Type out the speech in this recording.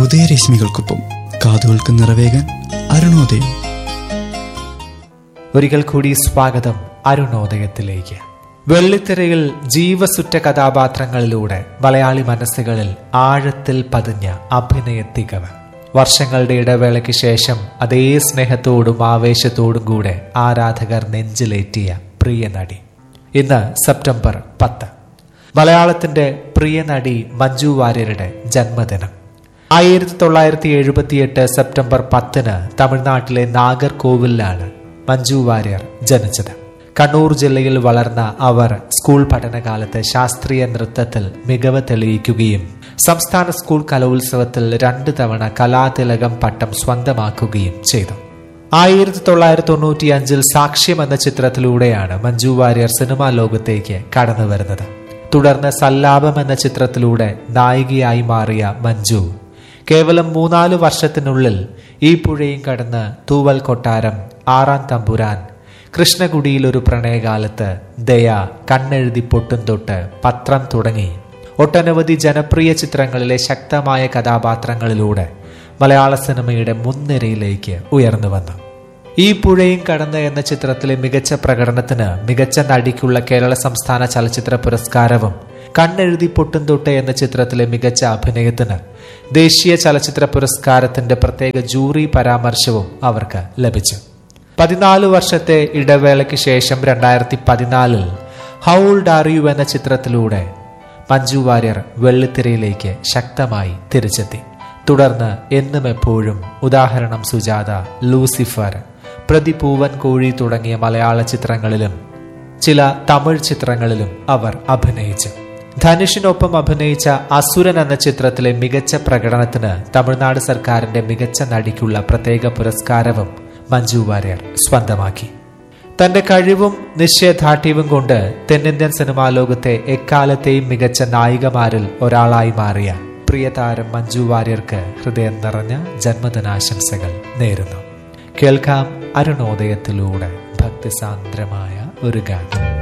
ഉദയരശ്മികൾക്കൊപ്പം കാതുകൾക്ക് നിറവേകാൻ അരുണോദയം ഒരിക്കൽ കൂടി സ്വാഗതം അരുണോദയത്തിലേക്ക് വെള്ളിത്തിരയിൽ ജീവസുറ്റ കഥാപാത്രങ്ങളിലൂടെ മലയാളി മനസ്സുകളിൽ ആഴത്തിൽ പതിഞ്ഞ അഭിനയ തികവ് വർഷങ്ങളുടെ ഇടവേളയ്ക്ക് ശേഷം അതേ സ്നേഹത്തോടും ആവേശത്തോടും കൂടെ ആരാധകർ നെഞ്ചിലേറ്റിയ പ്രിയ നടി ഇന്ന് സെപ്റ്റംബർ പത്ത് മലയാളത്തിന്റെ പ്രിയ നടി മഞ്ജു വാര്യരുടെ ജന്മദിനം ആയിരത്തി തൊള്ളായിരത്തി എഴുപത്തിയെട്ട് സെപ്റ്റംബർ പത്തിന് തമിഴ്നാട്ടിലെ നാഗർകോവിലാണ് മഞ്ജു വാര്യർ ജനിച്ചത് കണ്ണൂർ ജില്ലയിൽ വളർന്ന അവർ സ്കൂൾ പഠനകാലത്ത് ശാസ്ത്രീയ നൃത്തത്തിൽ മികവ് തെളിയിക്കുകയും സംസ്ഥാന സ്കൂൾ കലോത്സവത്തിൽ രണ്ടു തവണ കലാതിലകം പട്ടം സ്വന്തമാക്കുകയും ചെയ്തു ആയിരത്തി തൊള്ളായിരത്തി തൊണ്ണൂറ്റി അഞ്ചിൽ സാക്ഷ്യം എന്ന ചിത്രത്തിലൂടെയാണ് മഞ്ജു വാര്യർ സിനിമാ ലോകത്തേക്ക് കടന്നു വരുന്നത് തുടർന്ന് സല്ലാപം എന്ന ചിത്രത്തിലൂടെ നായികയായി മാറിയ മഞ്ജു കേവലം മൂന്നാല് വർഷത്തിനുള്ളിൽ ഈ പുഴയും കടന്ന് തൂവൽ കൊട്ടാരം ആറാം തമ്പുരാൻ കൃഷ്ണകുടിയിൽ ഒരു പ്രണയകാലത്ത് ദയ കണ്ണെഴുതി പൊട്ടും തൊട്ട് പത്രം തുടങ്ങി ഒട്ടനവധി ജനപ്രിയ ചിത്രങ്ങളിലെ ശക്തമായ കഥാപാത്രങ്ങളിലൂടെ മലയാള സിനിമയുടെ മുൻനിരയിലേക്ക് ഉയർന്നു വന്നു ഈ പുഴയും കടന്ന് എന്ന ചിത്രത്തിലെ മികച്ച പ്രകടനത്തിന് മികച്ച നടിക്കുള്ള കേരള സംസ്ഥാന ചലച്ചിത്ര പുരസ്കാരവും കണ്ണെഴുതി പൊട്ടും തൊട്ട് എന്ന ചിത്രത്തിലെ മികച്ച അഭിനയത്തിന് ദേശീയ ചലച്ചിത്ര പുരസ്കാരത്തിന്റെ പ്രത്യേക ജൂറി പരാമർശവും അവർക്ക് ലഭിച്ചു പതിനാല് വർഷത്തെ ഇടവേളയ്ക്ക് ശേഷം രണ്ടായിരത്തി പതിനാലിൽ ഹൗൾഡ് ആർ യു എന്ന ചിത്രത്തിലൂടെ മഞ്ജു വാര്യർ വെള്ളിത്തിരയിലേക്ക് ശക്തമായി തിരിച്ചെത്തി തുടർന്ന് എന്നും എപ്പോഴും ഉദാഹരണം സുജാത ലൂസിഫർ പ്രതിപൂവൻ കോഴി തുടങ്ങിയ മലയാള ചിത്രങ്ങളിലും ചില തമിഴ് ചിത്രങ്ങളിലും അവർ അഭിനയിച്ചു ധനുഷിനൊപ്പം അഭിനയിച്ച അസുരൻ എന്ന ചിത്രത്തിലെ മികച്ച പ്രകടനത്തിന് തമിഴ്നാട് സർക്കാരിന്റെ മികച്ച നടിക്കുള്ള പ്രത്യേക പുരസ്കാരവും മഞ്ജു വാര്യർ സ്വന്തമാക്കി തന്റെ കഴിവും നിശ്ചയദാർഢ്യവും കൊണ്ട് തെന്നിന്ത്യൻ സിനിമാ ലോകത്തെ എക്കാലത്തെയും മികച്ച നായികമാരിൽ ഒരാളായി മാറിയ പ്രിയതാരം മഞ്ജു വാര്യർക്ക് ഹൃദയം നിറഞ്ഞ ജന്മദിനാശംസകൾ നേരുന്നു കേൾക്കാം അരുണോദയത്തിലൂടെ ഭക്തിസാന്ദ്രമായ ഒരു ഗാനം